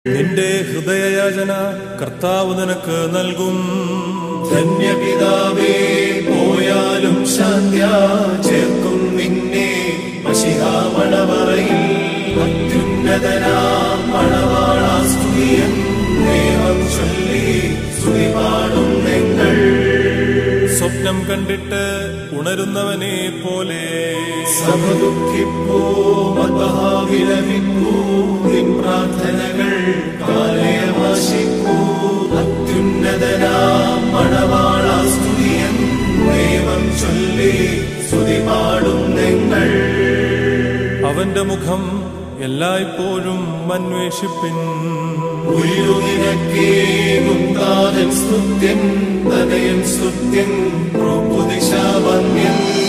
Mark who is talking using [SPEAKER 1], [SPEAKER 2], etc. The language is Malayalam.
[SPEAKER 1] നിന്റെ ഹൃദയയാചന കർത്താവ് നിനക്ക് നൽകും
[SPEAKER 2] ധന്യപിതാവേ പോയാലും ശാന്ത്യ ചേർക്കും നിന്നെ മഷിഹാമണവറയിൽ അത്യുന്നതനാം മണവാളാസ്തുതിയൻ ദൈവം ചൊല്ലി സ്തുതി പാടും നിങ്ങൾ
[SPEAKER 1] സ്വപ്നം കണ്ടിട്ട് ഉണരുന്നവനെ പോലെ
[SPEAKER 2] സഭ ദുഃഖിപ്പൂ മതഹാവിലമിപ്പൂ നിൻ പ്രാർത്ഥനകൾ കാലയമാശിക്കൂ അത്യുന്നതനാം മണവാളാസ്തുതിയൻ ദൈവം ചൊല്ലി സ്തുതി പാടും നിങ്ങൾ
[SPEAKER 1] അവന്റെ മുഖം എല്ലായ്പ്പോഴും അന്വേഷിപ്പിൻ
[SPEAKER 2] ഉയരുനിരക്കേകും താതൻ സ്തുത്യൻ തനയൻ സ്തുത്യൻ പ്രഭുദിശാവന്യൻ